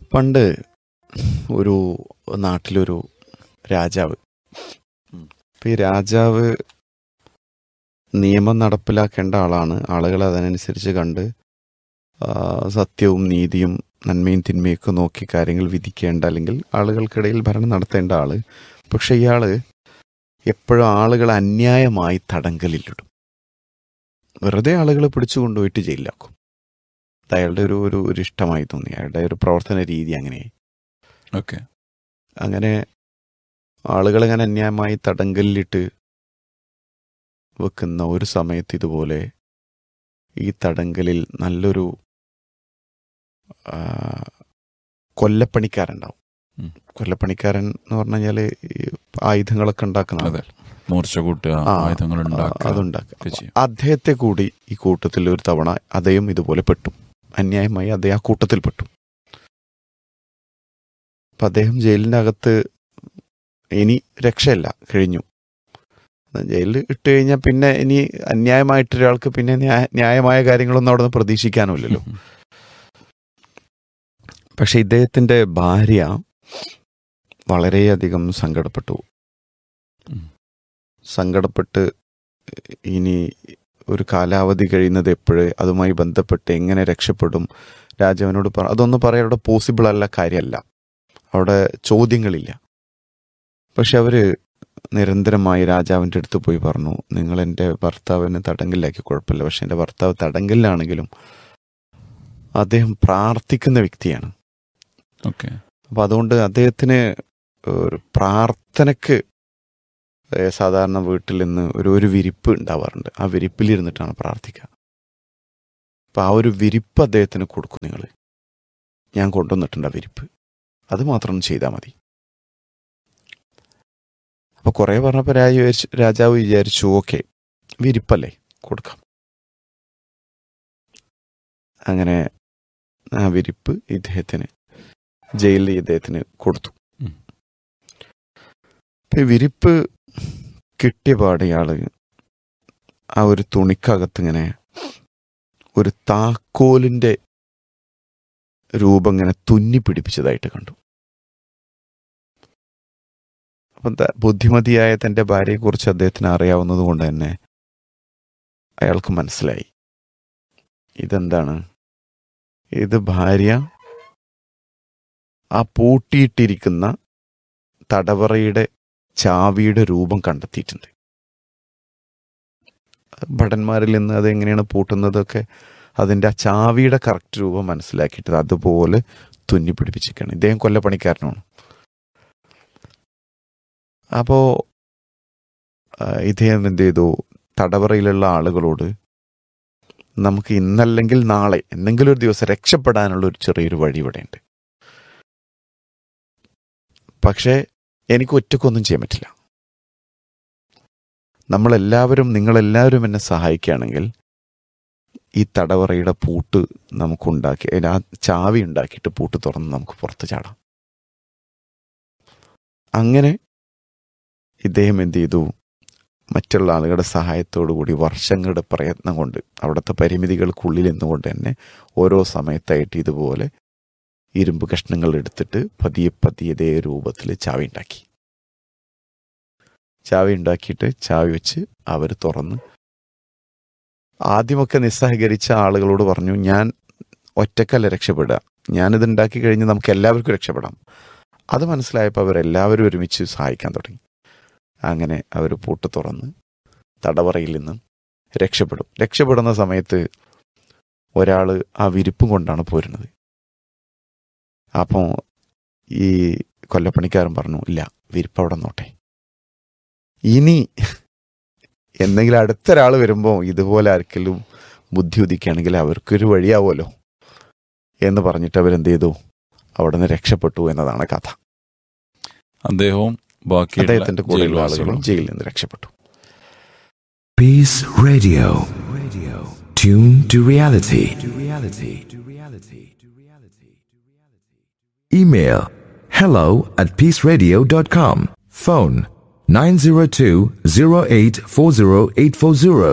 പണ്ട് ഒരു നാട്ടിലൊരു രാജാവ് ഇപ്പം ഈ രാജാവ് നിയമം നടപ്പിലാക്കേണ്ട ആളാണ് ആളുകൾ അതനുസരിച്ച് കണ്ട് ആ, സത്യവും നീതിയും നന്മയും തിന്മയൊക്കെ നോക്കി കാര്യങ്ങൾ വിധിക്കേണ്ട അല്ലെങ്കിൽ ആളുകൾക്കിടയിൽ ഭരണം നടത്തേണ്ട ആള് പക്ഷെ ഇയാള് എപ്പോഴും ആളുകൾ അന്യായമായി തടങ്കലിലിടും വെറുതെ ആളുകളെ പിടിച്ചു കൊണ്ടുപോയിട്ട് ജയിലിലാക്കും അത് അയാളുടെ ഒരു ഒരു ഒരു ഇഷ്ടമായി തോന്നി അയാളുടെ ഒരു പ്രവർത്തന രീതി അങ്ങനെയായി ഓക്കെ അങ്ങനെ ആളുകളെങ്ങനെ അന്യായമായി തടങ്കലിലിട്ട് വെക്കുന്ന ഒരു സമയത്ത് ഇതുപോലെ ഈ തടങ്കലിൽ നല്ലൊരു ആ, കൊല്ലപ്പണിക്കാരുണ്ടാവും ഉം. കൊല്ലപ്പണിക്കാരൻ എന്ന് പറഞ്ഞു കഴിഞ്ഞാൽ ആയുധങ്ങളൊക്കെ ഉണ്ടാക്കുന്ന അതെ മൂർച്ച കൂട്ടുക ആ, ആയുധങ്ങൾ ഉണ്ടാക്കുക അതുണ്ടാക്കുക ഒക്കെ ചെയ്യും അദ്ദേഹത്തെ കൂടി ഈ കൂട്ടത്തിൽ ഒരു തവണ അദ്ദേഹം ഇതുപോലെ പെട്ടു അന്യായമായി അദ്ദേഹം ആ കൂട്ടത്തിൽ പെട്ടു അപ്പൊ അദ്ദേഹം ജയിലിന്റെ അകത്ത് ഇനി രക്ഷയില്ല കഴിഞ്ഞു ജയിലിൽ ഇട്ട് കഴിഞ്ഞാൽ പിന്നെ ഇനി അന്യായമായിട്ട് ഒരാൾക്ക് പിന്നെ ന്യായ- ന്യായമായ കാര്യങ്ങളൊന്നും അവിടെ നിന്ന് പ്രതീക്ഷിക്കാനുമില്ലല്ലോ പക്ഷെ ഇദ്ദേഹത്തിന്റെ ഭാര്യ വളരെയധികം സങ്കടപ്പെട്ടു ഉം. സങ്കടപ്പെട്ട് ഇനി ഒരു കാലാവധി കഴിയുന്നത് എപ്പോഴ് അതുമായി ബന്ധപ്പെട്ട് എങ്ങനെ രക്ഷപ്പെടും രാജാവിനോട് പറ അതൊന്നും പറയാൻ അവിടെ പോസിബിൾ അല്ല കാര്യമല്ല അവിടെ ചോദ്യങ്ങളില്ല പക്ഷെ അവര് നിരന്തരമായി രാജാവിൻ്റെ അടുത്ത് പോയി പറഞ്ഞു നിങ്ങൾ എൻ്റെ ഭർത്താവിനെ തടങ്കലിലാക്കി കുഴപ്പമില്ല പക്ഷെ എൻ്റെ ഭർത്താവ് തടങ്കലിലാണെങ്കിലും അദ്ദേഹം പ്രാർത്ഥിക്കുന്ന വ്യക്തിയാണ് ഓക്കെ അപ്പൊ അതുകൊണ്ട് അദ്ദേഹത്തിന് ഒരു പ്രാർത്ഥനക്ക് ഏഹ് സാധാരണ വീട്ടിൽ നിന്ന് ഒരു ഒരു വിരിപ്പ് ഉണ്ടാവാറുണ്ട് ആ വിരിപ്പിലിരുന്നിട്ടാണ് പ്രാർത്ഥിക്കുക അപ്പൊ ആ ഒരു വിരിപ്പ് അദ്ദേഹത്തിന് കൊടുക്കും നിങ്ങൾ ഞാൻ കൊണ്ടുവന്നിട്ടുണ്ട് ആ വിരിപ്പ് അത് മാത്രം ചെയ്താൽ മതി അപ്പൊ കുറെ പറഞ്ഞപ്പോ രാജ വിചാരിച്ചു രാജാവ് വിചാരിച്ചു ഓക്കെ വിരിപ്പല്ലേ കൊടുക്കാം അങ്ങനെ ആ വിരിപ്പ് ഇദ്ദേഹത്തിന് ജയിലിൽ ഇദ്ദേഹത്തിന് കൊടുത്തു ഉം. ഇപ്പൊ ഈ വിരിപ്പ് കിട്ടിയ പാട് ഇയാള് ആ ഒരു തുണിക്കകത്ത് ഇങ്ങനെ ഒരു താക്കോലിന്റെ രൂപം ഇങ്ങനെ തുന്നി പിടിപ്പിച്ചതായിട്ട് കണ്ടു അപ്പം ത- ബുദ്ധിമതിയായ തന്റെ ഭാര്യയെക്കുറിച്ച് അദ്ദേഹത്തിന് അറിയാവുന്നത് കൊണ്ട് തന്നെ അയാൾക്ക് മനസ്സിലായി ഇതെന്താണ് ഇത് ഭാര്യ ആ പൂട്ടിയിട്ടിരിക്കുന്ന തടവറയുടെ ചാവിയുടെ രൂപം കണ്ടെത്തിയിട്ടുണ്ട് ഭടന്മാരിൽ നിന്ന് അതെങ്ങനെയാണ് പൂട്ടുന്നതൊക്കെ അതിൻ്റെ ആ ചാവിയുടെ കറക്റ്റ് രൂപം മനസ്സിലാക്കിയിട്ട് അതുപോലെ തുന്നി പിടിപ്പിച്ചിരിക്കുകയാണ് ഇദ്ദേഹം കൊല്ലപ്പണിക്കാരനാണ് അപ്പോൾ ഇദ്ദേഹം എന്ത് ചെയ്തു തടവറയിലുള്ള ആളുകളോട് നമുക്ക് ഇന്നല്ലെങ്കിൽ നാളെ എന്തെങ്കിലും ഒരു ദിവസം രക്ഷപ്പെടാനുള്ള ഒരു ചെറിയൊരു വഴി ഇവിടെയുണ്ട് പക്ഷേ എനിക്ക് ഒറ്റക്കൊന്നും ചെയ്യാൻ പറ്റില്ല നമ്മളെല്ലാവരും നിങ്ങളെല്ലാവരും എന്നെ സഹായിക്കുകയാണെങ്കിൽ ഈ തടവറയുടെ പൂട്ട് നമുക്കുണ്ടാക്കി അതിന് ആ ചാവി ഉണ്ടാക്കിയിട്ട് പൂട്ട് തുറന്ന് നമുക്ക് പുറത്ത് ചാടാം അങ്ങനെ ഇദ്ദേഹം എന്ത് ചെയ്തു മറ്റുള്ള ആളുകളുടെ സഹായത്തോടു കൂടി വർഷങ്ങളുടെ പ്രയത്നം കൊണ്ട് അവിടുത്തെ പരിമിതികൾക്കുള്ളിൽ നിന്നുകൊണ്ട് തന്നെ ഓരോ സമയത്തായിട്ട് ഇതുപോലെ ഇരുമ്പ് കഷ്ണങ്ങൾ എടുത്തിട്ട് പതിയെ പതിയെ ഇതേ രൂപത്തിൽ ചാവി ഉണ്ടാക്കി ചാവി ഉണ്ടാക്കിയിട്ട് ചാവി വെച്ച് അവർ തുറന്ന് ആദ്യമൊക്കെ നിസ്സഹകരിച്ച ആളുകളോട് പറഞ്ഞു ഞാൻ ഒറ്റക്കല്ല രക്ഷപ്പെടുക ഞാനിത് ഉണ്ടാക്കി കഴിഞ്ഞ് നമുക്ക് എല്ലാവർക്കും രക്ഷപ്പെടാം അത് മനസ്സിലായപ്പോൾ അവരെല്ലാവരും ഒരുമിച്ച് സഹായിക്കാൻ തുടങ്ങി അങ്ങനെ അവർ പൂട്ട് തുറന്ന് തടവറയിൽ നിന്നും രക്ഷപ്പെടും രക്ഷപ്പെടുന്ന സമയത്ത് ഒരാൾ ആ വിരിപ്പും കൊണ്ടാണ് പോരുന്നത് അപ്പോൾ ഈ കൊല്ലപ്പണിക്കാരൻ പറഞ്ഞു ഇല്ല വിരിപ്പ് അവിടെ നോട്ടെ ഇനി എന്തെങ്കിലും അടുത്തൊരാൾ വരുമ്പോൾ ഇതുപോലെ ആർക്കെങ്കിലും ബുദ്ധി ഉദിക്കുകയാണെങ്കിൽ അവർക്കൊരു വഴിയാവുമല്ലോ എന്ന് പറഞ്ഞിട്ട് അവരെന്ത് ചെയ്തു അവിടെ നിന്ന് രക്ഷപ്പെട്ടു എന്നതാണ് കഥ അദ്ദേഹവും ബാക്കിയുള്ള അദ്ദേഹത്തിന്റെ കൂടെയുള്ള ആളുകളും ജയിൽവാസികളും ജയിലിൽ നിന്ന് രക്ഷപ്പെട്ടു Peace Radio. Radio. Tune to reality. To reality. To reality. To reality. Email hello at peaceradio.com. Phone 902-0840840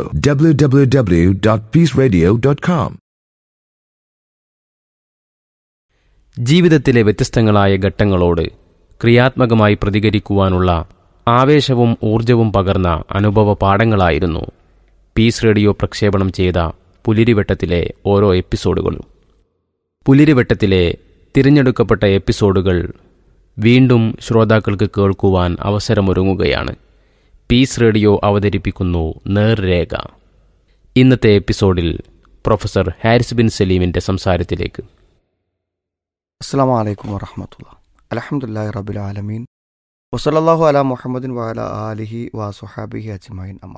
www.peaceradio.com. ജീവിതത്തിലെ വ്യത്യസ്തങ്ങളായ ഘട്ടങ്ങളോട് ക്രിയാത്മകമായി പ്രതികരിക്കുവാനുള്ള ആവേശവും ഊർജവും പകർന്ന അനുഭവ പാഠങ്ങളായിരുന്നു പീസ് റേഡിയോ പ്രക്ഷേപണം ചെയ്ത പുലിരിവട്ടത്തിലെ ഓരോ എപ്പിസോഡുകളും പുലിരിവട്ടത്തിലെ തിരഞ്ഞെടുക്കപ്പെട്ട എപ്പിസോഡുകൾ വീണ്ടും ശ്രോതാക്കൾക്ക് കേൾക്കുവാൻ അവസരമൊരുങ്ങുകയാണ് പീസ് റേഡിയോ അവതരിപ്പിക്കുന്നു നേർരേഖ ഇന്നത്തെ എപ്പിസോഡിൽ പ്രൊഫസർ ഹാരിസ് ബിൻ സലീമിന്റെ സംസാരത്തിലേക്ക് അസ്സാം വലൈക്കും വറഹമത്തുള്ള അലഹമുല്ലാ റബുൽ ആലമീൻ വസലല്ലാഹു അല മുഹമ്മദിൻ വാല ആലിഹി വാസുഹാബിഹി അജ്മൈൻ അമ്മ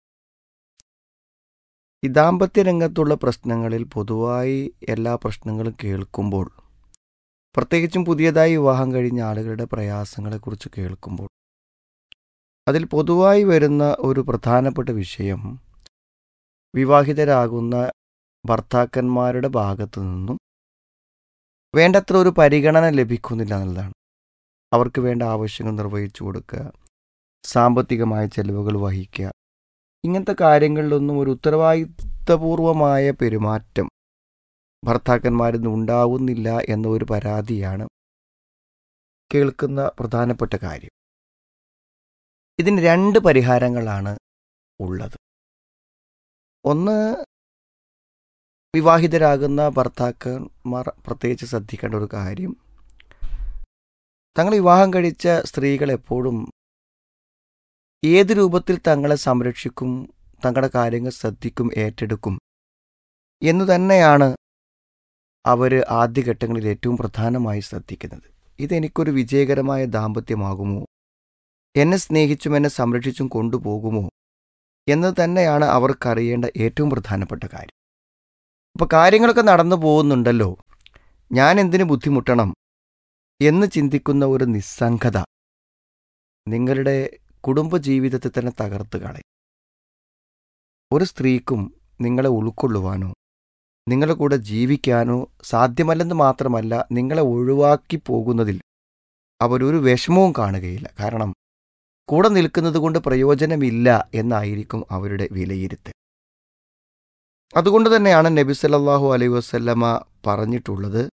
ഈ ദാമ്പത്യ രംഗത്തുള്ള പ്രശ്നങ്ങളിൽ പൊതുവായി എല്ലാ പ്രശ്നങ്ങളും കേൾക്കുമ്പോൾ പ്രത്യേകിച്ചും പുതിയതായി വിവാഹം കഴിഞ്ഞ ആളുകളുടെ പ്രയാസങ്ങളെക്കുറിച്ച് കേൾക്കുമ്പോൾ അതിൽ പൊതുവായി വരുന്ന ഒരു പ്രധാനപ്പെട്ട വിഷയം വിവാഹിതരാകുന്ന ഭർത്താക്കന്മാരുടെ ഭാഗത്തു നിന്നും വേണ്ടത്ര ഒരു പരിഗണന ലഭിക്കുന്നില്ല എന്നുള്ളതാണ് അവർക്ക് വേണ്ട ആവശ്യങ്ങൾ നിർവഹിച്ചു കൊടുക്കുക സാമ്പത്തികമായ ചെലവുകൾ വഹിക്കുക ഇങ്ങനത്തെ കാര്യങ്ങളിലൊന്നും ഒരു ഉത്തരവാദിത്തപൂർവമായ പെരുമാറ്റം ഭർത്താക്കന്മാരിൽ നിന്ന് ഉണ്ടാവുന്നില്ല എന്ന ഒരു പരാതിയാണ് കേൾക്കുന്ന പ്രധാനപ്പെട്ട കാര്യം ഇതിന് രണ്ട് പരിഹാരങ്ങളാണ് ഉള്ളത് ഒന്ന് വിവാഹിതരാകുന്ന ഭർത്താക്കന്മാർ പ്രത്യേകിച്ച് ശ്രദ്ധിക്കേണ്ട ഒരു കാര്യം തങ്ങൾ വിവാഹം കഴിച്ച സ്ത്രീകൾ എപ്പോഴും ഏത് രൂപത്തിൽ തങ്ങളെ സംരക്ഷിക്കും തങ്ങളുടെ കാര്യങ്ങൾ ശ്രദ്ധിക്കും ഏറ്റെടുക്കും എന്നു തന്നെയാണ് അവർ ആദ്യഘട്ടങ്ങളിൽ ഏറ്റവും പ്രധാനമായി ശ്രദ്ധിക്കുന്നത് ഇതെനിക്കൊരു വിജയകരമായ ദാമ്പത്യമാകുമോ എന്നെ സ്നേഹിച്ചും എന്നെ സംരക്ഷിച്ചും കൊണ്ടുപോകുമോ എന്നത് തന്നെയാണ് അവർക്കറിയേണ്ട ഏറ്റവും പ്രധാനപ്പെട്ട കാര്യം അപ്പോൾ കാര്യങ്ങളൊക്കെ നടന്നു പോകുന്നുണ്ടല്ലോ ഞാൻ എന്തിനു ബുദ്ധിമുട്ടണം എന്ന് ചിന്തിക്കുന്ന ഒരു നിസ്സംഗത നിങ്ങളുടെ കുടുംബജീവിതത്തെ തന്നെ തകർത്ത് കളയും ഒരു സ്ത്രീക്കും നിങ്ങളെ ഉൾക്കൊള്ളുവാനോ നിങ്ങളുടെ കൂടെ ജീവിക്കാനോ സാധ്യമല്ലെന്ന് മാത്രമല്ല നിങ്ങളെ ഒഴിവാക്കി പോകുന്നതിൽ അവരൊരു വിഷമവും കാണുകയില്ല കാരണം കൂടെ നിൽക്കുന്നത് കൊണ്ട് പ്രയോജനമില്ല എന്നായിരിക്കും അവരുടെ വിലയിരുത്തൽ അതുകൊണ്ട് തന്നെയാണ് നബി സല്ലല്ലാഹു അലൈഹി വസല്ലമ പറഞ്ഞിട്ടുള്ളത്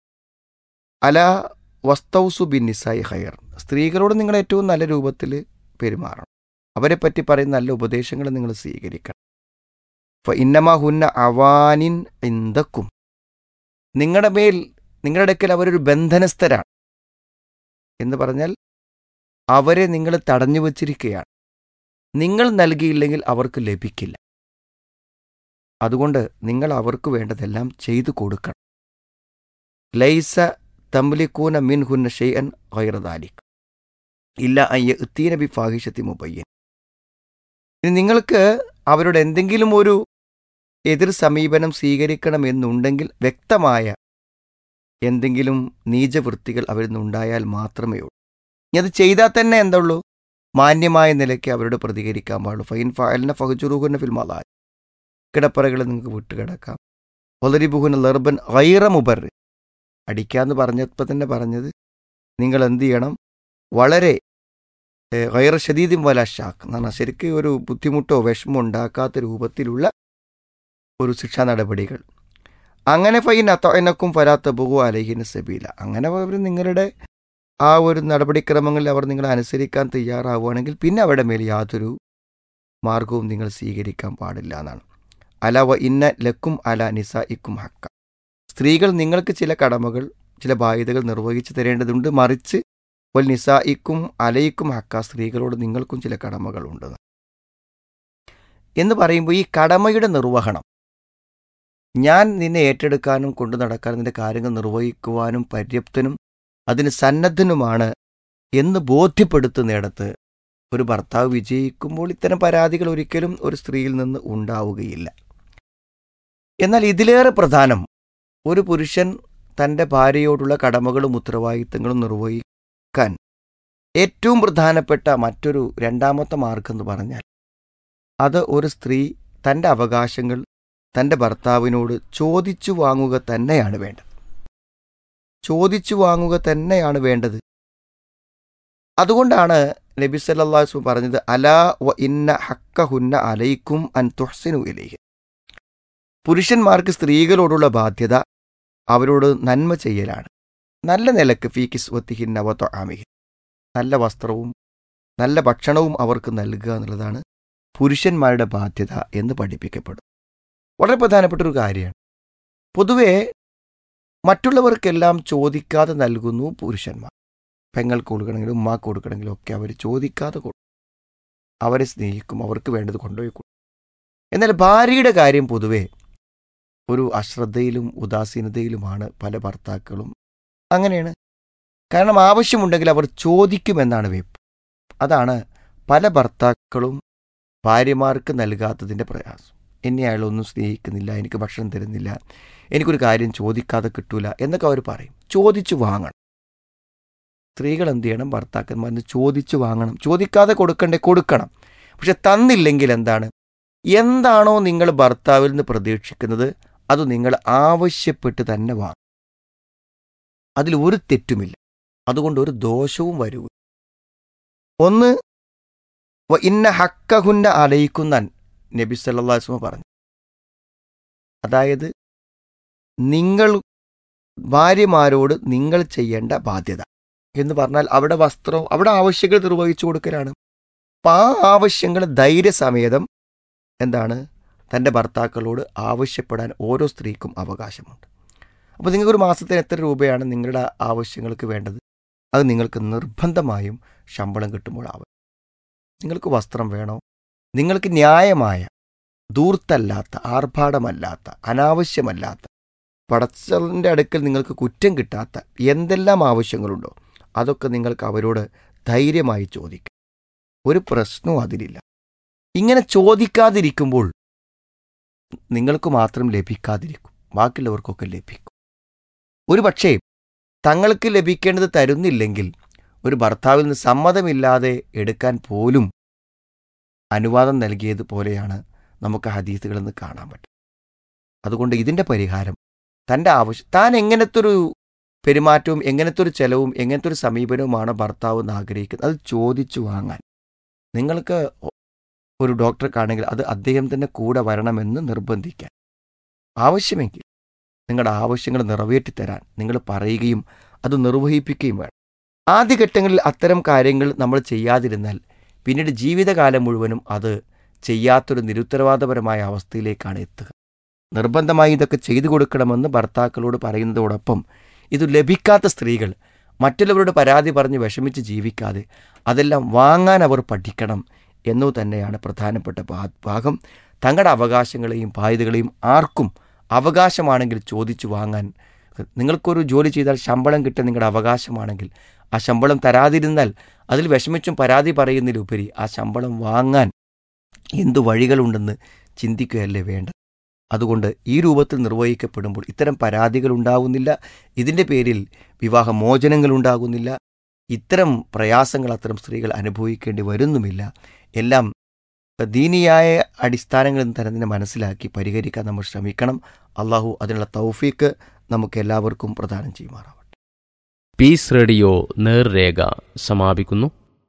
അല വസ്തൗസു ബിൻ നിസായി ഹയർ സ്ത്രീകളോട് നിങ്ങൾ ഏറ്റവും നല്ല രൂപത്തിൽ പെരുമാറണം അവരെ പറ്റി പറയുന്ന നല്ല ഉപദേശങ്ങൾ നിങ്ങൾ സ്വീകരിക്കണം ഫ ഇന്നമ ഹുന്ന അവാനിൻ ഇന്ദക്കും നിങ്ങളുടെ മേൽ നിങ്ങളുടെ അടുക്കൽ അവരൊരു ബന്ധനസ്ഥരാണ് എന്ന് പറഞ്ഞാൽ അവരെ നിങ്ങൾ തടഞ്ഞു വച്ചിരിക്കുകയാണ് നിങ്ങൾ നൽകിയില്ലെങ്കിൽ അവർക്ക് ലഭിക്കില്ല അതുകൊണ്ട് നിങ്ങൾ അവർക്ക് വേണ്ടതെല്ലാം ചെയ്തു കൊടുക്കണം ലൈസ തംലിക്കൂന മിൻ ഹുന്ന ഷെയ്അൻ ഗൈറദാലിക് ഇല്ല അയ്യ എത്തീന ബി ഫാഹിഷത്തി മുബയ്യൻ ഇനി നിങ്ങൾക്ക് അവരുടെ എന്തെങ്കിലും ഒരു എതിർ സമീപനം സ്വീകരിക്കണമെന്നുണ്ടെങ്കിൽ വ്യക്തമായ എന്തെങ്കിലും നീചവൃത്തികൾ അവരിൽ നിന്നുണ്ടായാൽ മാത്രമേ ഉള്ളൂ ഇനി അത് ചെയ്താൽ തന്നെ എന്തുള്ളൂ മാന്യമായ നിലയ്ക്ക് അവരോട് പ്രതികരിക്കാൻ പാടുള്ളൂ ഫൈൻ ഫയലിനെ ഫഹജുറുഹുന്ന ഫിൽമലാൽ കിടപ്പറകൾ നിങ്ങൾക്ക് വിട്ടുകിടക്കാം ഒലരിബുഹുന ലർബൻ ഐറ മുബർ അടിക്കാന്ന് പറഞ്ഞപ്പോൾ തന്നെ പറഞ്ഞത് നിങ്ങൾ എന്ത് ചെയ്യണം വളരെ ഗൈറ ഷദീദിൻ വല ഷാക്ക് എന്ന് പറഞ്ഞാൽ ശരിക്കും ഒരു ബുദ്ധിമുട്ടോ വിഷമോ ഉണ്ടാക്കാത്ത രൂപത്തിലുള്ള ഒരു ശിക്ഷാ നടപടികൾ അങ്ങനെ ഫൈൻ അത്തനക്കും ഫരാത്ത ബഹു അലഹിന് സബീല അങ്ങനെ അവർ നിങ്ങളുടെ ആ ഒരു നടപടിക്രമങ്ങളിൽ അവർ നിങ്ങളെ അനുസരിക്കാൻ തയ്യാറാവുകയാണെങ്കിൽ പിന്നെ അവരുടെ മേൽ യാതൊരു മാർഗവും നിങ്ങൾ സ്വീകരിക്കാൻ പാടില്ല എന്നാണ് അല വ ഇന്ന ലക്കും അല നിസ ഇക്കും ഹക്ക സ്ത്രീകൾ നിങ്ങൾക്ക് ചില കടമകൾ ചില ബാധ്യതകൾ നിർവഹിച്ചു തരേണ്ടതുണ്ട് മറിച്ച് വൽ നിസായിക്കും അലയിക്കും ഹക്ക സ്ത്രീകളോട് നിങ്ങൾക്കും ചില കടമകളുണ്ട് എന്ന് പറയുമ്പോൾ ഈ കടമയുടെ നിർവഹണം ഞാൻ നിന്നെ ഏറ്റെടുക്കാനും കൊണ്ടു നടക്കാനും നിന്റെ കാര്യങ്ങൾ നിർവഹിക്കുവാനും പര്യാപ്തനും അതിന് സന്നദ്ധനുമാണ് എന്ന് ബോധ്യപ്പെടുത്തുന്നിടത്ത് ഒരു ഭർത്താവ് വിജയിക്കുമ്പോൾ ഇത്തരം പരാതികൾ ഒരിക്കലും ഒരു സ്ത്രീയിൽ നിന്ന് ഉണ്ടാവുകയില്ല എന്നാൽ ഇതിലേറെ പ്രധാനം ഒരു പുരുഷൻ തൻ്റെ ഭാര്യയോടുള്ള കടമകളും ഉത്തരവാദിത്തങ്ങളും നിർവഹിക്കാൻ ഏറ്റവും പ്രധാനപ്പെട്ട മറ്റൊരു രണ്ടാമത്തെ മാർഗം എന്ന് പറഞ്ഞാൽ അത് ഒരു സ്ത്രീ തൻ്റെ അവകാശങ്ങൾ തൻ്റെ ഭർത്താവിനോട് ചോദിച്ചു വാങ്ങുക തന്നെയാണ് വേണ്ടത് ചോദിച്ചു വാങ്ങുക തന്നെയാണ് വേണ്ടത് അതുകൊണ്ടാണ് നബി സല്ലാസ്മു പറഞ്ഞത് അലാ വ ഇന്ന ഹക്ക ഹുന്ന അലൈക്കും അൻ തുഹ്സിനു ഇലൈഹി പുരുഷന്മാർക്ക് സ്ത്രീകളോടുള്ള ബാധ്യത അവരോട് നന്മ ചെയ്യലാണ് നല്ല നിലക്ക് ഫീ കിസ്വത്തിഹിൻ നവത്തോ ആമിഹിൻ നല്ല വസ്ത്രവും നല്ല ഭക്ഷണവും അവർക്ക് നൽകുക എന്നുള്ളതാണ് പുരുഷന്മാരുടെ ബാധ്യത എന്ന് പഠിപ്പിക്കപ്പെടും വളരെ പ്രധാനപ്പെട്ട ഒരു കാര്യമാണ് പൊതുവേ മറ്റുള്ളവർക്കെല്ലാം ചോദിക്കാതെ നൽകുന്നു പുരുഷന്മാർ പെങ്ങൾക്ക് കൊടുക്കണമെങ്കിലും ഉമ്മാക്ക് കൊടുക്കണമെങ്കിലും ഒക്കെ അവർ ചോദിക്കാതെ കൊടുക്കും അവരെ സ്നേഹിക്കും അവർക്ക് വേണ്ടത് കൊണ്ടുപോയി കൊടുക്കും എന്നാൽ ഭാര്യയുടെ കാര്യം പൊതുവേ ഒരു അശ്രദ്ധയിലും ഉദാസീനതയിലുമാണ് പല ഭർത്താക്കളും അങ്ങനെയാണ് കാരണം ആവശ്യമുണ്ടെങ്കിൽ അവർ ചോദിക്കുമെന്നാണ് വെപ്പ് അതാണ് പല ഭർത്താക്കളും ഭാര്യമാർക്ക് നൽകാത്തതിൻ്റെ പ്രയാസം എന്നെ അയാളൊന്നും സ്നേഹിക്കുന്നില്ല എനിക്ക് ഭക്ഷണം തരുന്നില്ല എനിക്കൊരു കാര്യം ചോദിക്കാതെ കിട്ടൂല എന്നൊക്കെ അവർ പറയും ചോദിച്ചു വാങ്ങണം സ്ത്രീകൾ എന്ത് ചെയ്യണം ഭർത്താക്കന്മാരിന് ചോദിച്ചു വാങ്ങണം ചോദിക്കാതെ കൊടുക്കണ്ടേ കൊടുക്കണം പക്ഷെ തന്നില്ലെങ്കിൽ എന്താണ് എന്താണോ നിങ്ങൾ ഭർത്താവിൽ നിന്ന് പ്രതീക്ഷിക്കുന്നത് അത് നിങ്ങൾ ആവശ്യപ്പെട്ട് തന്നെ വാങ്ങും അതിൽ ഒരു തെറ്റുമില്ല അതുകൊണ്ട് ഒരു ദോഷവും വരൂ ഒന്ന് വ ഇന്ന ഹക്കഹുന്ന അലയിക്കുന്ന നബി സല്ലാസ്മ പറഞ്ഞു അതായത് നിങ്ങൾ ഭാര്യമാരോട് നിങ്ങൾ ചെയ്യേണ്ട ബാധ്യത എന്ന് പറഞ്ഞാൽ അവിടെ വസ്ത്രം അവിടെ ആവശ്യങ്ങൾ നിർവഹിച്ചു കൊടുക്കലാണ് അപ്പം ആ ആവശ്യങ്ങൾ ധൈര്യസമേതം എന്താണ് തൻ്റെ ഭർത്താക്കളോട് ആവശ്യപ്പെടാൻ ഓരോ സ്ത്രീക്കും അവകാശമുണ്ട് അപ്പോൾ നിങ്ങൾക്ക് ഒരു മാസത്തിന് എത്ര രൂപയാണ് നിങ്ങളുടെ ആവശ്യങ്ങൾക്ക് വേണ്ടത് അത് നിങ്ങൾക്ക് നിർബന്ധമായും ശമ്പളം കിട്ടുമ്പോൾ ആവും നിങ്ങൾക്ക് വസ്ത്രം വേണോ നിങ്ങൾക്ക് ന്യായമായ ദൂർത്തല്ലാത്ത ആർഭാടമല്ലാത്ത അനാവശ്യമല്ലാത്ത പടച്ചലിൻ്റെ അടുക്കൽ നിങ്ങൾക്ക് കുറ്റം കിട്ടാത്ത എന്തെല്ലാം ആവശ്യങ്ങളുണ്ടോ അതൊക്കെ നിങ്ങൾക്ക് അവരോട് ധൈര്യമായി ചോദിക്കാം ഒരു പ്രശ്നവും അതിലില്ല ഇങ്ങനെ ചോദിക്കാതിരിക്കുമ്പോൾ നിങ്ങൾക്ക് മാത്രം ലഭിക്കാതിരിക്കും ബാക്കിയുള്ളവർക്കൊക്കെ ലഭിക്കും ഒരു പക്ഷേ തങ്ങൾക്ക് ലഭിക്കേണ്ടത് തരുന്നില്ലെങ്കിൽ ഒരു ഭർത്താവിൽ നിന്ന് സമ്മതമില്ലാതെ എടുക്കാൻ പോലും അനുവാദം നൽകിയതുപോലെയാണ് നമുക്ക് ഹദീസുകളിൽ നിന്ന് കാണാൻ പറ്റും അതുകൊണ്ട് ഇതിൻ്റെ പരിഹാരം തൻ്റെ ആവശ്യം താൻ എങ്ങനത്തെ ഒരു പെരുമാറ്റവും എങ്ങനത്തെ ഒരു ചെലവും എങ്ങനത്തെ ഒരു സമീപനവുമാണ് ഭർത്താവ് എന്ന് ആഗ്രഹിക്കുന്നത് അത് ചോദിച്ചു വാങ്ങാൻ നിങ്ങൾക്ക് ഒരു ഡോക്ടറെ കാണെങ്കിൽ അത് അദ്ദേഹം തന്നെ കൂടെ വരണമെന്ന് നിർബന്ധിക്കാൻ ആവശ്യമെങ്കിൽ നിങ്ങളുടെ ആവശ്യങ്ങൾ നിറവേറ്റിത്തരാൻ നിങ്ങൾ പറയുകയും അത് നിർവഹിപ്പിക്കുകയും വേണം ആദ്യഘട്ടങ്ങളിൽ അത്തരം കാര്യങ്ങൾ നമ്മൾ ചെയ്യാതിരുന്നാൽ പിന്നീട് ജീവിതകാലം മുഴുവനും അത് ചെയ്യാത്തൊരു നിരുത്തരവാദപരമായ അവസ്ഥയിലേക്കാണ് എത്തുക നിർബന്ധമായി ഇതൊക്കെ ചെയ്തു കൊടുക്കണമെന്ന് ഭർത്താക്കളോട് പറയുന്നതോടൊപ്പം ഇത് ലഭിക്കാത്ത സ്ത്രീകൾ മറ്റുള്ളവരോട് പരാതി പറഞ്ഞ് വിഷമിച്ച് ജീവിക്കാതെ അതെല്ലാം വാങ്ങാൻ അവർ പഠിക്കണം എന്നു തന്നെയാണ് പ്രധാനപ്പെട്ട ഭാഗം തങ്ങളുടെ അവകാശങ്ങളെയും ബാധ്യതകളെയും ആർക്കും അവകാശമാണെങ്കിൽ ചോദിച്ചു വാങ്ങാൻ നിങ്ങൾക്കൊരു ജോലി ചെയ്താൽ ശമ്പളം കിട്ടാൻ നിങ്ങളുടെ അവകാശമാണെങ്കിൽ ആ ശമ്പളം തരാതിരുന്നാൽ അതിൽ വിഷമിച്ചും പരാതി പറയുന്നതിലുപരി ആ ശമ്പളം വാങ്ങാൻ എന്തു വഴികളുണ്ടെന്ന് ചിന്തിക്കുകയല്ലേ വേണ്ടത് അതുകൊണ്ട് ഈ രൂപത്തിൽ നിർവഹിക്കപ്പെടുമ്പോൾ ഇത്തരം പരാതികൾ ഉണ്ടാകുന്നില്ല ഇതിൻ്റെ പേരിൽ വിവാഹ മോചനങ്ങൾ ഉണ്ടാകുന്നില്ല ഇത്തരം പ്രയാസങ്ങൾ അത്തരം സ്ത്രീകൾ അനുഭവിക്കേണ്ടി വരുന്നുമില്ല എല്ലാം ദീനിയായ അടിസ്ഥാനങ്ങളിൽ നിന്ന് തന്നെ മനസ്സിലാക്കി പരിഹരിക്കാൻ നമ്മൾ ശ്രമിക്കണം അള്ളാഹു അതിനുള്ള തൗഫീക്ക് നമുക്ക് എല്ലാവർക്കും പ്രദാനം ചെയ്യുമാറാവട്ടെ പീസ് റേഡിയോ നേർരേഖ സമാപിക്കുന്നു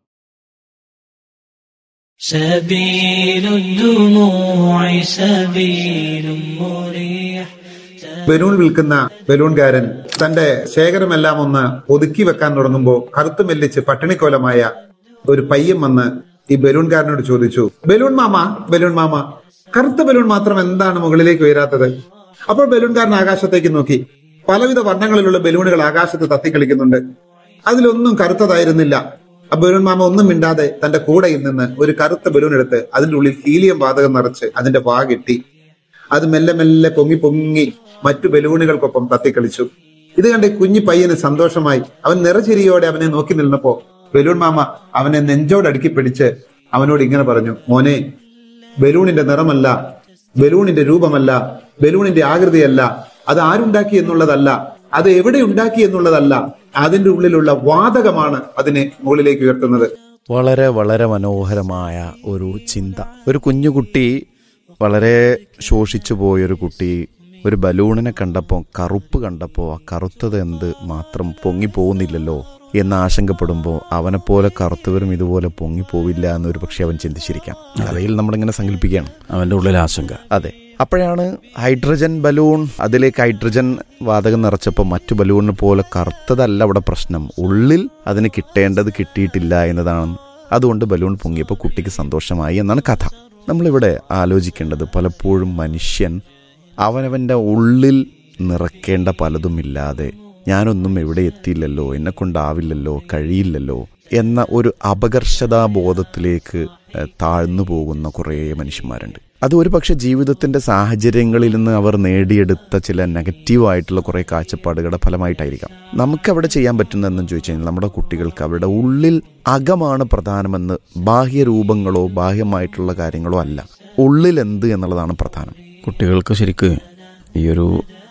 سبيل الدموع سبيل مريح ബലൂൺ വിൽക്കുന്ന ബലൂൺകാരൻ തന്റെ ശേഖരമെല്ലാം ഒന്ന് ഒതുക്കി വെക്കാൻ തുടങ്ങുമ്പോൾ കറുത്തു മെല്ലിച്ച് പട്ടിണിക്കോലമായ ഒരു പയ്യൻ വന്ന് ഈ ബലൂൺകാരനോട് ചോദിച്ചു ബലൂൺ മാമ ബലൂൺ മാമ കറുത്ത ബലൂൺ മാത്രം എന്താണ് മുകളിലേക്ക് ഉയരാത്തത് അപ്പോൾ ബലൂൺകാരൻ ആകാശത്തേക്ക് നോക്കി പലവിധ വർണ്ണങ്ങളിലുള്ള ബലൂണുകൾ ആകാശത്ത് തത്തിക്കളിക്കുന്നുണ്ട് അതിലൊന്നും കറുത്തതായിരുന്നില്ല ആ ബലൂൺ മാമ ഒന്നും മിണ്ടാതെ തന്റെ കൂടയിൽ നിന്ന് ഒരു കറുത്ത ബലൂൺ എടുത്ത് അതിന്റെ ഉള്ളിൽ ഹീലിയം വാതകം നിറച്ച് അതിന്റെ വാകിട്ടി അത് മെല്ലെ മെല്ലെ പൊങ്ങി പൊങ്ങി മറ്റു ബലൂണുകൾക്കൊപ്പം തത്തിക്കളിച്ചു ഇത് കണ്ട് കുഞ്ഞി പയ്യന് സന്തോഷമായി അവൻ നിറചിരിയോടെ അവനെ നോക്കി നിന്നപ്പോ ബലൂൺ മാമ അവനെ നെഞ്ചോടടുക്കി പിടിച്ച് അവനോട് ഇങ്ങനെ പറഞ്ഞു മോനെ ബലൂണിന്റെ നിറമല്ല ബലൂണിന്റെ രൂപമല്ല ബലൂണിന്റെ ആകൃതിയല്ല അത് ആരുണ്ടാക്കി എന്നുള്ളതല്ല അത് എവിടെ ഉണ്ടാക്കി എന്നുള്ളതല്ല അതിന്റെ ഉള്ളിലുള്ള വാതകമാണ് അതിനെ മുകളിലേക്ക് ഉയർത്തുന്നത് വളരെ വളരെ മനോഹരമായ ഒരു ചിന്ത ഒരു കുഞ്ഞുകുട്ടി വളരെ ശോഷിച്ചു പോയൊരു കുട്ടി ഒരു ബലൂണിനെ കണ്ടപ്പോൾ കറുപ്പ് കണ്ടപ്പോൾ ആ കറുത്തത് എന്ത് മാത്രം പൊങ്ങി പോകുന്നില്ലല്ലോ എന്ന് ആശങ്കപ്പെടുമ്പോൾ അവനെപ്പോലെ കറുത്തവരും ഇതുപോലെ പൊങ്ങിപ്പോവില്ല എന്നൊരു പക്ഷെ അവൻ ചിന്തിച്ചിരിക്കാം കഥയിൽ നമ്മളിങ്ങനെ സങ്കല്പിക്കുകയാണ് അവന്റെ ഉള്ളിൽ ആശങ്ക അതെ അപ്പോഴാണ് ഹൈഡ്രജൻ ബലൂൺ അതിലേക്ക് ഹൈഡ്രജൻ വാതകം നിറച്ചപ്പോൾ മറ്റു ബലൂണിനെ പോലെ കറുത്തതല്ല അവിടെ പ്രശ്നം ഉള്ളിൽ അതിന് കിട്ടേണ്ടത് കിട്ടിയിട്ടില്ല എന്നതാണ് അതുകൊണ്ട് ബലൂൺ പൊങ്ങിയപ്പോൾ കുട്ടിക്ക് സന്തോഷമായി എന്നാണ് കഥ നമ്മളിവിടെ ആലോചിക്കേണ്ടത് പലപ്പോഴും മനുഷ്യൻ അവനവൻ്റെ ഉള്ളിൽ നിറക്കേണ്ട പലതുമില്ലാതെ ഞാനൊന്നും എവിടെ എത്തിയില്ലല്ലോ എന്നെ കൊണ്ടാവില്ലല്ലോ കഴിയില്ലല്ലോ എന്ന ഒരു അപകർഷതാബോധത്തിലേക്ക് ഏഹ്, താഴ്ന്നു പോകുന്ന കുറേ മനുഷ്യന്മാരുണ്ട് അത് ഒരു പക്ഷെ ജീവിതത്തിന്റെ സാഹചര്യങ്ങളിൽ നിന്ന് അവർ നേടിയെടുത്ത ചില നെഗറ്റീവായിട്ടുള്ള കുറേ കാഴ്ചപ്പാടുകളുടെ ഫലമായിട്ടായിരിക്കാം നമുക്ക് അവിടെ ചെയ്യാൻ പറ്റുന്നതെന്ന് ചോദിച്ചു കഴിഞ്ഞാൽ നമ്മുടെ കുട്ടികൾക്ക് അവരുടെ ഉള്ളിൽ അകമാണ് പ്രധാനമെന്ന് ബാഹ്യരൂപങ്ങളോ ബാഹ്യമായിട്ടുള്ള കാര്യങ്ങളോ അല്ല ഉള്ളിൽ എന്ത് എന്നുള്ളതാണ് പ്രധാനം കുട്ടികൾക്ക് ശരിക്ക് ഈ ഒരു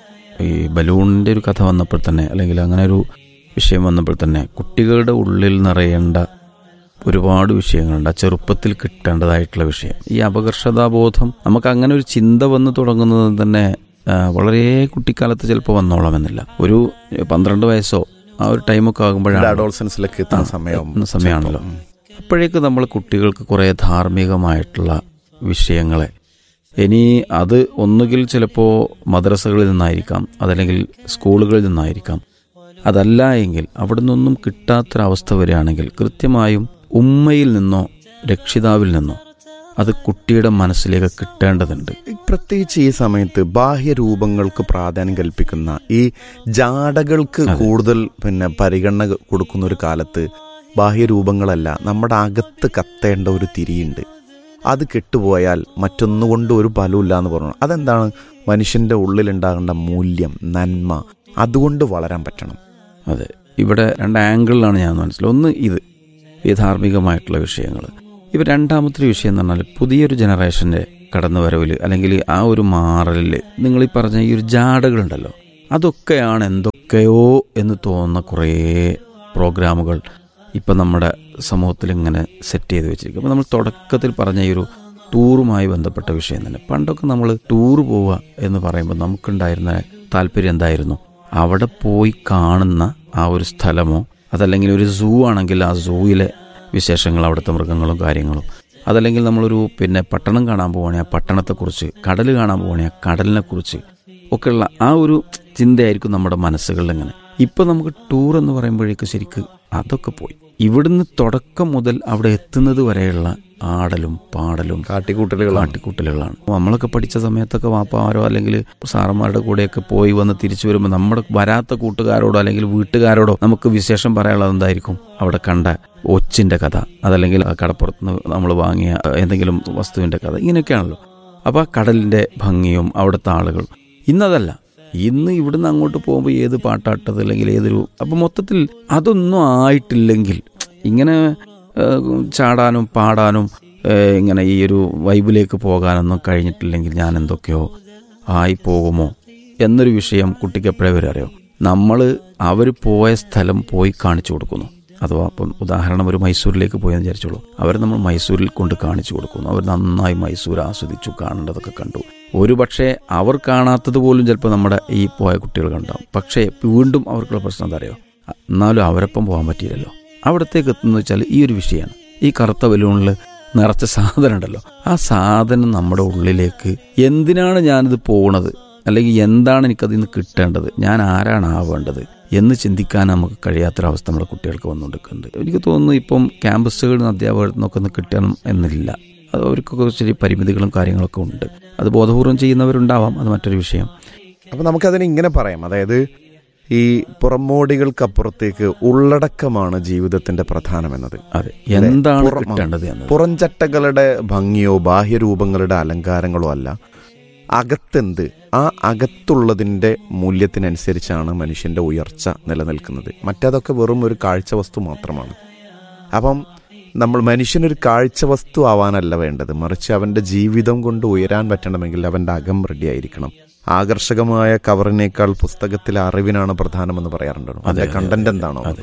ഈ ബലൂണിൻ്റെ ഒരു കഥ വന്നപ്പോൾ തന്നെ അല്ലെങ്കിൽ അങ്ങനെ ഒരു വിഷയം വന്നപ്പോൾ തന്നെ കുട്ടികളുടെ ഉള്ളിൽ നിറയേണ്ട ഒരുപാട് വിഷയങ്ങളുണ്ട് ആ ചെറുപ്പത്തിൽ കിട്ടേണ്ടതായിട്ടുള്ള വിഷയം ഈ അപകർഷതാബോധം നമുക്ക് അങ്ങനെ ഒരു ചിന്ത വന്ന് തുടങ്ങുന്നത് തന്നെ ആ, വളരെ കുട്ടിക്കാലത്ത് ചിലപ്പോൾ വന്നോളാമെന്നില്ല ഒരു പന്ത്രണ്ട് വയസ്സോ ആ ഒരു ടൈമൊക്കെ ആകുമ്പോഴാണ് അഡോൾസൻസിലേക്ക് എത്തുന്ന സമയം എത്തുന്ന സമയമാണല്ലോ. ഉം. അപ്പോഴേക്ക് നമ്മൾ കുട്ടികൾക്ക് കുറേ ധാർമ്മികമായിട്ടുള്ള വിഷയങ്ങളെ ഇനി അത് ഒന്നുകിൽ ചിലപ്പോൾ മദ്രസകളിൽ നിന്നായിരിക്കാം അതല്ലെങ്കിൽ സ്കൂളുകളിൽ നിന്നായിരിക്കാം അതല്ല എങ്കിൽ അവിടെ നിന്നൊന്നും കിട്ടാത്തൊരവസ്ഥ വരികയാണെങ്കിൽ കൃത്യമായും ഉമ്മയിൽ നിന്നോ രക്ഷിതാവിൽ നിന്നോ അത് കുട്ടിയുടെ മനസ്സിലേക്ക് കിട്ടേണ്ടതുണ്ട് പ്രത്യേകിച്ച് ഈ സമയത്ത് ബാഹ്യരൂപങ്ങൾക്ക് പ്രാധാന്യം കൽപ്പിക്കുന്ന ഈ ജാടകൾക്ക് അതെ. കൂടുതൽ പിന്നെ പരിഗണന കൊടുക്കുന്ന ഒരു കാലത്ത് ബാഹ്യരൂപങ്ങളല്ല നമ്മുടെ അകത്ത് കത്തേണ്ട ഒരു തിരിയുണ്ട് അത് കെട്ടുപോയാൽ മറ്റൊന്നുകൊണ്ട് ഒരു ഫലമില്ല എന്ന് പറഞ്ഞു അതെന്താണ് മനുഷ്യന്റെ ഉള്ളിലുണ്ടാകേണ്ട മൂല്യം നന്മ അതുകൊണ്ട് വളരാൻ പറ്റണം അതെ ഇവിടെ രണ്ട് ആംഗിളിലാണ് ഞാൻ മനസ്സിലായത് ഒന്ന് ഇത് ഈ ധാർമ്മികമായിട്ടുള്ള വിഷയങ്ങൾ ഇപ്പം രണ്ടാമത്തെ വിഷയം എന്ന് പറഞ്ഞാൽ പുതിയൊരു ജനറേഷൻ്റെ കടന്നുവരവിൽ അല്ലെങ്കിൽ ആ ഒരു മാറലിൽ നിങ്ങൾ ഈ പറഞ്ഞ ഈ ഒരു ജാടകളുണ്ടല്ലോ അതൊക്കെയാണ് എന്തൊക്കെയോ എന്ന് തോന്നുന്ന കുറേ പ്രോഗ്രാമുകൾ ഇപ്പം നമ്മുടെ സമൂഹത്തിൽ ഇങ്ങനെ സെറ്റ് ചെയ്ത് വെച്ചിരിക്കും അപ്പോൾ നമ്മൾ തുടക്കത്തിൽ പറഞ്ഞ ഈ ഒരു ടൂറുമായി ബന്ധപ്പെട്ട വിഷയം തന്നെ പണ്ടൊക്കെ നമ്മൾ ടൂർ പോവുക എന്ന് പറയുമ്പോൾ നമുക്കുണ്ടായിരുന്ന താല്പര്യം എന്തായിരുന്നു അവിടെ പോയി കാണുന്ന ആ ഒരു സ്ഥലമോ അതല്ലെങ്കിൽ ഒരു സൂ ആണെങ്കിൽ ആ സൂവിലെ വിശേഷങ്ങൾ അവിടുത്തെ മൃഗങ്ങളും കാര്യങ്ങളും അതല്ലെങ്കിൽ നമ്മളൊരു പിന്നെ പട്ടണം കാണാൻ പോവുകയാണെങ്കിൽ ആ പട്ടണത്തെക്കുറിച്ച് കടൽ കാണാൻ പോവുകയാണെങ്കിൽ ആ കടലിനെക്കുറിച്ച് ഒക്കെയുള്ള ആ ഒരു ചിന്തയായിരിക്കും നമ്മുടെ മനസ്സുകളിൽ ഇങ്ങനെ ഇപ്പം നമുക്ക് ടൂർ എന്ന് പറയുമ്പോഴേക്ക് ശരിക്ക് അതൊക്കെ പോയി ഇവിടുന്ന് തുടക്കം മുതൽ അവിടെ എത്തുന്നത് വരെയുള്ള ആടലും പാടലും കാട്ടിക്കൂട്ടലുകളാണ് കാട്ടിക്കൂട്ടലുകളാണ് നമ്മളൊക്കെ പഠിച്ച സമയത്തൊക്കെ വാപ്പാമാരോ അല്ലെങ്കിൽ സാറന്മാരുടെ കൂടെയൊക്കെ പോയി വന്ന് തിരിച്ചു വരുമ്പോൾ നമ്മുടെ വരാത്ത കൂട്ടുകാരോടോ അല്ലെങ്കിൽ വീട്ടുകാരോടോ നമുക്ക് വിശേഷം പറയാനുള്ളത് എന്തായിരിക്കും അവിടെ കണ്ട ഒച്ചിന്റെ കഥ അതല്ലെങ്കിൽ ആ കടപ്പുറത്ത് നിന്ന് നമ്മൾ വാങ്ങിയ എന്തെങ്കിലും വസ്തുവിന്റെ കഥ ഇങ്ങനെയൊക്കെയാണല്ലോ അപ്പോൾ ആ കടലിന്റെ ഭംഗിയും അവിടുത്തെ ആളുകൾ ഇന്നതല്ല ഇന്ന് ഇവിടുന്ന് അങ്ങോട്ട് പോകുമ്പോൾ ഏത് പാട്ടാട്ടത് അല്ലെങ്കിൽ ഏതൊരു അപ്പം മൊത്തത്തിൽ അതൊന്നും ആയിട്ടില്ലെങ്കിൽ ഇങ്ങനെ ഏഹ്, ചാടാനും പാടാനും ഏഹ്, ഇങ്ങനെ ഈ ഒരു വൈബിലേക്ക് പോകാനൊന്നും കഴിഞ്ഞിട്ടില്ലെങ്കിൽ ഞാൻ എന്തൊക്കെയോ ആയി പോകുമോ എന്നൊരു വിഷയം കുട്ടിക്ക് എപ്പോഴേ വരെ അറിയോ നമ്മൾ അവർ പോയ സ്ഥലം പോയി കാണിച്ചു കൊടുക്കുന്നു അഥവാ ഇപ്പം ഉദാഹരണം ഒരു മൈസൂരിലേക്ക് പോയെന്ന് വിചാരിച്ചോളൂ അവർ നമ്മൾ മൈസൂരിൽ കൊണ്ട് കാണിച്ചു കൊടുക്കുന്നു അവർ നന്നായി മൈസൂർ ആസ്വദിച്ചു കാണേണ്ടതൊക്കെ കണ്ടു ഒരു പക്ഷേ അവർ കാണാത്തത് പോലും ചിലപ്പോൾ നമ്മുടെ ഈ പോയ കുട്ടികൾ കണ്ടാവും പക്ഷേ വീണ്ടും അവർക്കുള്ള പ്രശ്നം എന്താ അറിയോ എന്നാലും അവരൊപ്പം പോകാൻ പറ്റിയില്ലല്ലോ അവിടത്തേക്ക് എത്തുന്നത് വെച്ചാൽ ഈ ഒരു വിഷയമാണ് ഈ കറുത്ത ബലൂണിൽ നിറച്ച സാധനം ഉണ്ടല്ലോ ആ സാധനം നമ്മുടെ ഉള്ളിലേക്ക് എന്തിനാണ് ഞാനിത് പോണത് അല്ലെങ്കിൽ എന്താണ് എനിക്കതിൽ നിന്ന് കിട്ടേണ്ടത് ഞാൻ ആരാണ് ആവേണ്ടത് എന്ന് ചിന്തിക്കാൻ നമുക്ക് കഴിയാത്തൊരവസ്ഥ നമ്മുടെ കുട്ടികൾക്ക് വന്നുകൊണ്ടിരിക്കുന്നുണ്ട് എനിക്ക് തോന്നുന്നു ഇപ്പം ക്യാമ്പസുകളിൽ നിന്ന് അധ്യാപകരിൽ നിന്നൊക്കെ ഒന്ന് കിട്ടണം എന്നില്ല അത് അവർക്കൊക്കെ ചെറിയ പരിമിതികളും കാര്യങ്ങളൊക്കെ ഉണ്ട് അത് ബോധപൂർവം ചെയ്യുന്നവരുണ്ടാവാം അത് മറ്റൊരു വിഷയം അപ്പൊ നമുക്കതിനെ ഇങ്ങനെ പറയാം അതായത് ഈ പുറമോടികൾക്കപ്പുറത്തേക്ക് ഉള്ളടക്കമാണ് ജീവിതത്തിന്റെ പ്രധാനമെന്നത് അതെ എന്താണ് പുറം- കിട്ടേണ്ടത് എന്നത് പുറംചട്ടകളുടെ ഭംഗിയോ ബാഹ്യരൂപങ്ങളുടെ അലങ്കാരങ്ങളോ അല്ല അകത്തെന്ത് ആ അകത്തുള്ളതിൻ്റെ മൂല്യത്തിനനുസരിച്ചാണ് മനുഷ്യന്റെ ഉയർച്ച നിലനിൽക്കുന്നത് മറ്റതൊക്കെ വെറും ഒരു കാഴ്ച വസ്തു മാത്രമാണ് അപ്പം നമ്മൾ മനുഷ്യനൊരു കാഴ്ച വസ്തു ആവാനല്ല വേണ്ടത് മറിച്ച് അവന്റെ ജീവിതം കൊണ്ട് ഉയരാൻ പറ്റണമെങ്കിൽ അവന്റെ അകം റെഡിയായിരിക്കണം ആകർഷകമായ കവറിനേക്കാൾ പുസ്തകത്തിലെ അറിവിനാണ് പ്രധാനമെന്ന് പറയാറുണ്ടല്ലോ അതിന്റെ അതെ, കണ്ടന്റ് അതെ, എന്താണോ അതെ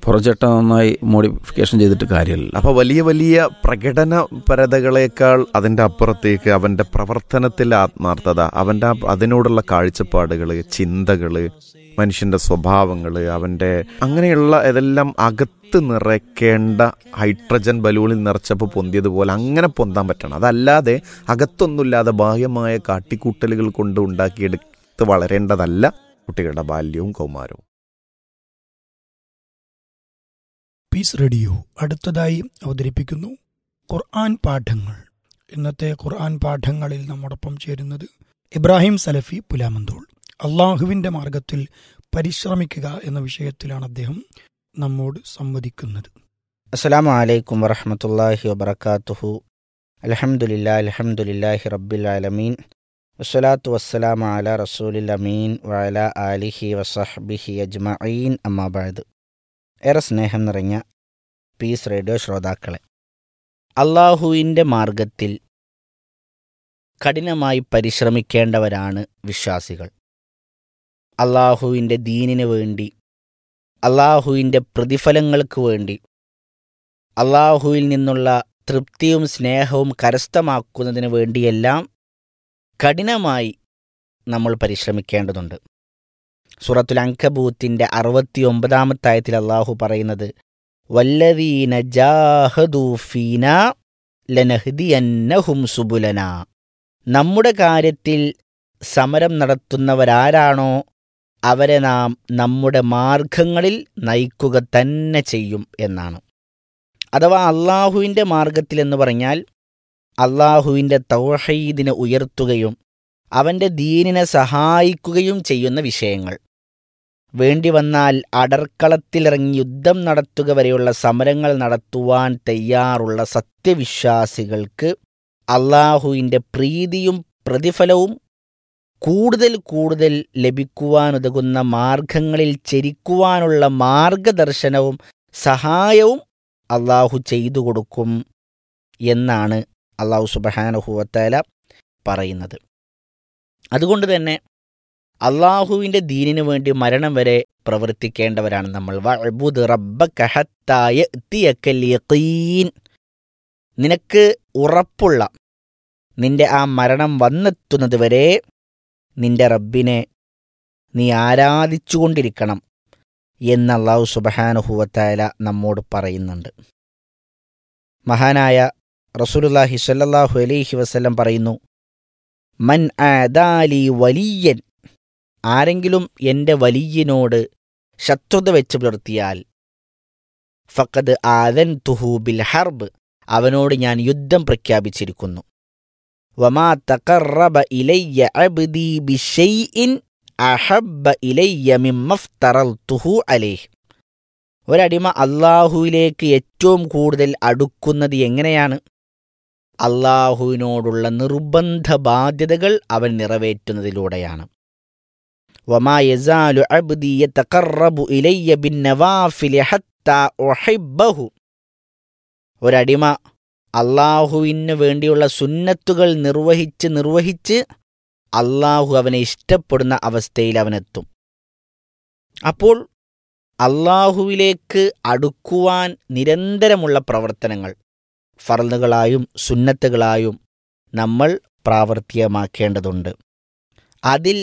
പുറചട്ട നന്നായി മോഡിഫിക്കേഷൻ ചെയ്തിട്ട് കാര്യമില്ല അപ്പൊ വലിയ വലിയ പ്രകടന പരതകളേക്കാൾ അതിന്റെ അപ്പുറത്തേക്ക് അവന്റെ പ്രവർത്തനത്തിലെ ആത്മാർത്ഥത അവന്റെ ആ- അതിനോടുള്ള കാഴ്ചപ്പാടുകള് ചിന്തകള് മനുഷ്യന്റെ സ്വഭാവങ്ങള് അവന്റെ അങ്ങനെയുള്ള ഇതെല്ലാം അകത്ത് നിറയ്ക്കേണ്ട ഹൈഡ്രജൻ ബലൂണിൽ നിറച്ചപ്പോൾ പൊന്തിയതുപോലെ അങ്ങനെ പൊന്താൻ പറ്റണം അതല്ലാതെ അകത്തൊന്നുമില്ലാതെ ബാഹ്യമായ കാട്ടിക്കൂട്ടലുകൾ കൊണ്ട് ഉണ്ടാക്കിയെടുത്ത് വളരേണ്ടതല്ല കുട്ടികളുടെ ബാല്യവും കൗമാരവും പീസ് റേഡിയോ അടുത്തതായി അവതരിപ്പിക്കുന്നു ഖുർആൻ പാഠങ്ങൾ ഇന്നത്തെ ഖുർആൻ പാഠങ്ങളിൽ നമ്മോടൊപ്പം ചേരുന്നത് ഇബ്രാഹിം സലഫി പുലാമന്തോൾ അള്ളാഹുവിൻ്റെ മാർഗത്തിൽ പരിശ്രമിക്കുക എന്ന വിഷയത്തിലാണ് അദ്ദേഹം നമ്മോട് സംവദിക്കുന്നത് അസ്സലാമു അലൈക്കും വറഹമത്തല്ലാഹി വബർക്കാത്തുഹു അലഹമുല്ലാ അലഹമുല്ലാഹി റബ്ബിൽ ആലമീൻ വസ്സലാത്തു വസ്സലാമു അല റസൂലിൽ അമീൻ വഅല ആലിഹി വസഹ്ബിഹി അജ്മഈൻ അമ്മാബാദ് ഏറെ സ്നേഹം നിറഞ്ഞ പീസ് റേഡിയോ ശ്രോതാക്കളെ അള്ളാഹുവിൻ്റെ മാർഗത്തിൽ കഠിനമായി പരിശ്രമിക്കേണ്ടവരാണ് വിശ്വാസികൾ അള്ളാഹുവിൻ്റെ ദീനിന് വേണ്ടി അള്ളാഹുവിൻ്റെ പ്രതിഫലങ്ങൾക്ക് വേണ്ടി അള്ളാഹുവിൽ നിന്നുള്ള തൃപ്തിയും സ്നേഹവും കരസ്ഥമാക്കുന്നതിന് വേണ്ടിയെല്ലാം കഠിനമായി നമ്മൾ പരിശ്രമിക്കേണ്ടതുണ്ട് സൂറത്തുൽ അങ്കബൂത്തിൻ്റെ അറുപത്തിയൊമ്പതാമത്തെ ആയത്തിൽ അള്ളാഹു പറയുന്നത് വല്ലദീന ജാഹദൂഫീന ലനഹ്ദിയന്നഹും സുബുലന നമ്മുടെ കാര്യത്തിൽ സമരം നടത്തുന്നവരാരാണോ അവരെ നാം നമ്മുടെ മാർഗങ്ങളിൽ നയിക്കുക തന്നെ ചെയ്യും എന്നാണ് അഥവാ അള്ളാഹുവിൻ്റെ മാർഗത്തിൽ എന്ന് പറഞ്ഞാൽ അള്ളാഹുവിൻ്റെ തൗഹീദിനെ ഉയർത്തുകയും അവൻ്റെ ദീനിനെ സഹായിക്കുകയും ചെയ്യുന്ന വിഷയങ്ങൾ വേണ്ടി വന്നാൽ അടർക്കളത്തിലിറങ്ങി യുദ്ധം നടത്തുക വരെയുള്ള സമരങ്ങൾ നടത്തുവാൻ തയ്യാറുള്ള സത്യവിശ്വാസികൾക്ക് അള്ളാഹുവിൻ്റെ പ്രീതിയും പ്രതിഫലവും കൂടുതൽ കൂടുതൽ ലഭിക്കുവാനുതകുന്ന മാർഗങ്ങളിൽ ചരിക്കുവാനുള്ള മാർഗദർശനവും സഹായവും അള്ളാഹു ചെയ്തു കൊടുക്കും എന്നാണ് അള്ളാഹു സുബഹാനുഹുവത്തേല പറയുന്നത് അതുകൊണ്ട് തന്നെ അള്ളാഹുവിൻ്റെ ദീനിനു വേണ്ടി മരണം വരെ പ്രവർത്തിക്കേണ്ടവരാണ് നമ്മൾ വഅ്ബുദ് റബ്ബക ഹത്താ യഅ്തിയക്കൽ യഖീൻ നിനക്ക് ഉറപ്പുള്ള നിന്റെ ആ മരണം വന്നെത്തുന്നത് വരെ നിന്റെ റബ്ബിനെ നീ ആരാധിച്ചുകൊണ്ടിരിക്കണം എന്ന് അള്ളാഹു സുബഹാനുഹുവത്തായ നമ്മോട് പറയുന്നുണ്ട് മഹാനായ റസൂലുല്ലാഹി സ്വല്ലല്ലാഹു അലൈഹി വസല്ലം പറയുന്നു മൻ ആദാലി വലിയൻ ആരെങ്കിലും എൻ്റെ വലിയനോട് ശത്രുത വെച്ച് പുലർത്തിയാൽ ഫക്കത് ആദൻ തുഹു ബിൽ ഹർബ് അവനോട് ഞാൻ യുദ്ധം പ്രഖ്യാപിച്ചിരിക്കുന്നു വമാ തഖറബ ഇലയ്യ അബ്ദി ബിഷൈഇൻ അഹബ്ബ ഇലയ്യ മിമ്മഫ്തറൽതുഹു അലൈഹ് ഒരടിമ അള്ളാഹുവിലേക്ക് ഏറ്റവും കൂടുതൽ അടുക്കുന്നത് എങ്ങനെയാണ് അള്ളാഹുവിനോടുള്ള നിർബന്ധ ബാധ്യതകൾ അവൻ നിറവേറ്റുന്നതിലൂടെയാണ് വമാ യസാലു അബ്ദി യതഖറബു ഇലയ്യ ബിന്നവാഫിലി ഹത്താ ഉഹിബ്ബഹു ഒരടിമ അള്ളാഹുവിന് വേണ്ടിയുള്ള സുന്നത്തുകൾ നിർവഹിച്ച് നിർവഹിച്ച് അള്ളാഹു അവനെ ഇഷ്ടപ്പെടുന്ന അവസ്ഥയിൽ അവനെത്തും അപ്പോൾ അള്ളാഹുവിലേക്ക് അടുക്കുവാൻ നിരന്തരമുള്ള പ്രവർത്തനങ്ങൾ ഫറലുകളായും സുന്നത്തുകളായും നമ്മൾ പ്രാവർത്തികമാക്കേണ്ടതുണ്ട് അതിൽ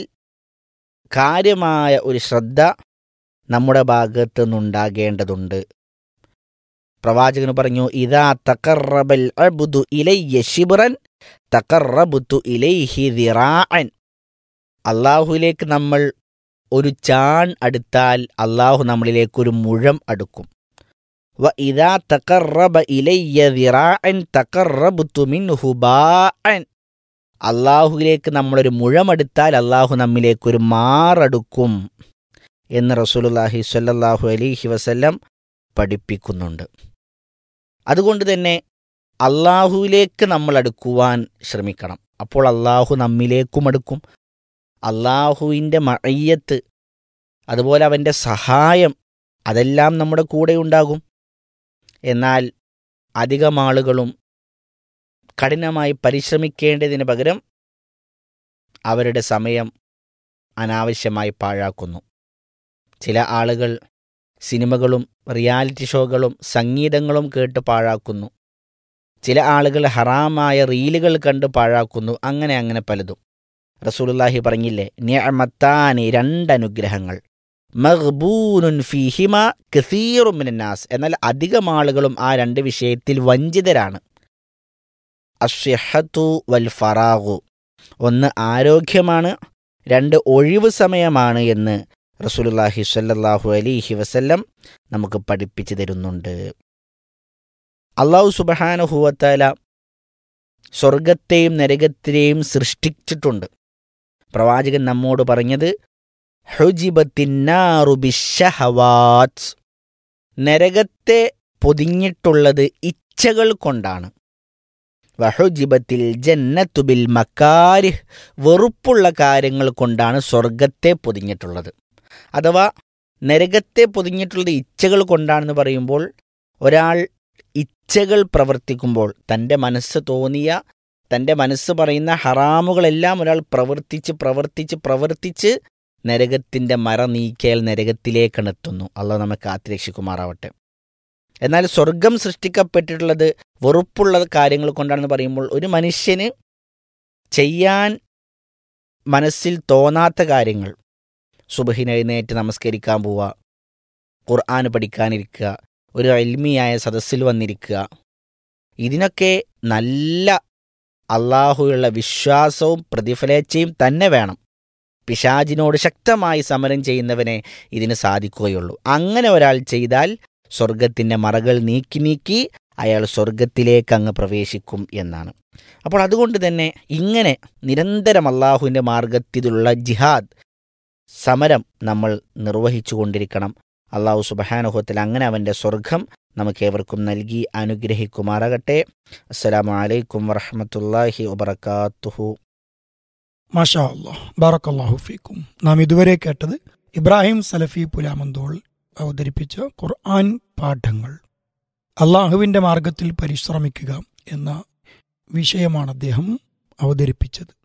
കാര്യമായ ഒരു ശ്രദ്ധ നമ്മുടെ ഭാഗത്തു നിന്നുണ്ടാകേണ്ടതുണ്ട് പ്രവാചകന് പറഞ്ഞു ഇതാ തക്കറബൽ അബ്ദു ഇലയ്യ ശിബ്റൻ തക്കറബുത്തു ഇലൈഹി ദിറാഅൻ അള്ളാഹുവിലേക്ക് നമ്മൾ ഒരു ചാൺ അടുത്താൽ അള്ളാഹു നമ്മളിലേക്ക് ഒരു മുഴം അടുക്കും വ ഇതാ തക്കറബ ഇലയ്യ ദിറാഅൻ തക്കറബുത്തു മിൻഹു ബാഅൻ അള്ളാഹുവിലേക്ക് നമ്മളൊരു മുഴമെടുത്താൽ അള്ളാഹു നമ്മിലേക്ക് ഒരു മാറടുക്കും എന്ന് റസൂലുള്ളാഹി സ്വല്ലല്ലാഹു അലൈഹി വസല്ലം പഠിപ്പിക്കുന്നുണ്ട് അതുകൊണ്ട് തന്നെ അള്ളാഹുവിലേക്ക് നമ്മൾ അടുക്കുവാൻ ശ്രമിക്കണം അപ്പോൾ അള്ളാഹു നമ്മിലേക്കും അടുക്കും അള്ളാഹുവിൻ്റെ മഴയ്യത്ത് അതുപോലെ അവൻ്റെ സഹായം അതെല്ലാം നമ്മുടെ കൂടെ ഉണ്ടാകും എന്നാൽ അധികം ആളുകളും കഠിനമായി പരിശ്രമിക്കേണ്ടതിന് പകരം അവരുടെ സമയം അനാവശ്യമായി പാഴാക്കുന്നു ചില ആളുകൾ സിനിമകളും റിയാലിറ്റി ഷോകളും സംഗീതങ്ങളും കേട്ട് പാഴാക്കുന്നു ചില ആളുകൾ ഹറാമായ റീലുകൾ കണ്ട് പാഴാക്കുന്നു അങ്ങനെ അങ്ങനെ പലതും റസൂലുള്ളാഹി പറഞ്ഞില്ലേ നിഅമത്താനി രണ്ടനുഗ്രഹങ്ങൾ മഗ്ബൂനുൻ ഫീഹിമ കസീറും മിനന്നാസ് എന്നാൽ അധികം ആളുകളും ആ രണ്ട് വിഷയത്തിൽ വഞ്ചിതരാണ് അസ്യഹത്തു വൽ ഫറാഗു ഒന്ന് ആരോഗ്യമാണ് രണ്ട് ഒഴിവ് സമയമാണ് എന്ന് റസൂലുള്ളാഹി സ്വല്ലല്ലാഹു അലൈഹി വസല്ലം നമുക്ക് പഠിപ്പിച്ചു തരുന്നുണ്ട് അള്ളാഹു സുബഹാനുഹൂവത്താല സ്വർഗത്തെയും നരകത്തിനെയും സൃഷ്ടിച്ചിട്ടുണ്ട് പ്രവാചകൻ നമ്മോട് പറഞ്ഞത് ഹുജിബത്തിന്നാറുബിഷഹവാത്ത് നരകത്തെ പൊതിഞ്ഞിട്ടുള്ളത് ഇച്ഛകൾ കൊണ്ടാണ് വഹുജിബത്തിൽ ജന്നത്തുബിൽ മക്കാരിഹ് വെറുപ്പുള്ള കാര്യങ്ങൾ കൊണ്ടാണ് സ്വർഗത്തെ പൊതിഞ്ഞിട്ടുള്ളത് അഥവാ നരകത്തെ പൊതിഞ്ഞിട്ടുള്ളത് ഇച്ഛകൾ കൊണ്ടാണെന്ന് പറയുമ്പോൾ ഒരാൾ ഇച്ഛകൾ പ്രവർത്തിക്കുമ്പോൾ തൻ്റെ മനസ്സ് തോന്നിയ തൻ്റെ മനസ്സ് പറയുന്ന ഹറാമുകളെല്ലാം ഒരാൾ പ്രവർത്തിച്ച് പ്രവർത്തിച്ച് പ്രവർത്തിച്ച് നരകത്തിൻ്റെ മറ നീക്കിയാൽ നരകത്തിലേക്കാണ് എത്തുന്നു അള്ളാഹ് നമ്മെ കാത്തിരക്ഷിക്കുമാറാവട്ടെ എന്നാൽ സ്വർഗം സൃഷ്ടിക്കപ്പെട്ടിട്ടുള്ളത് വെറുപ്പുള്ള കാര്യങ്ങൾ കൊണ്ടാണെന്ന് പറയുമ്പോൾ ഒരു മനുഷ്യന് ചെയ്യാൻ മനസ്സിൽ തോന്നാത്ത കാര്യങ്ങൾ സുബഹിന് എഴുന്നേറ്റ് നമസ്കരിക്കാൻ പോവുക ഖുർആൻ പഠിക്കാനിരിക്കുക ഒരു അൽമിയായ സദസ്സിൽ വന്നിരിക്കുക ഇതിനൊക്കെ നല്ല അള്ളാഹുയുള്ള വിശ്വാസവും പ്രതിഫലേച്ഛയും തന്നെ വേണം പിശാജിനോട് ശക്തമായി സമരം ചെയ്യുന്നവനെ ഇതിന് സാധിക്കുകയുള്ളൂ അങ്ങനെ ഒരാൾ ചെയ്താൽ സ്വർഗത്തിൻ്റെ മറകൾ നീക്കി നീക്കി അയാൾ സ്വർഗത്തിലേക്ക് അങ്ങ് പ്രവേശിക്കും എന്നാണ് അപ്പോൾ അതുകൊണ്ട് തന്നെ ഇങ്ങനെ നിരന്തരം അള്ളാഹുവിൻ്റെ മാർഗത്തിലുള്ള ജിഹാദ് സമരം നമ്മൾ നിർവഹിച്ചു കൊണ്ടിരിക്കണം അള്ളാഹു സുബഹാനുഹത്തിൽ അങ്ങനെ അവൻ്റെ സ്വർഗം നമുക്കേവർക്കും നൽകി അനുഗ്രഹിക്കുമാറാകട്ടെ അസ്സലാമു അലൈക്കും വറഹമത്തല്ലാഹി വബർക്കാത്തുഹു മാഷാ അള്ളാഹ് ബാറക്കല്ലാഹു ഫീക്കും നാം ഇതുവരെ കേട്ടത് ഇബ്രാഹിം സലഫി പുലാമന്തോൾ അവതരിപ്പിച്ച ഖുർആൻ പാഠങ്ങൾ അള്ളാഹുവിൻ്റെ മാർഗത്തിൽ പരിശ്രമിക്കുക എന്ന വിഷയമാണ് അദ്ദേഹം അവതരിപ്പിച്ചത്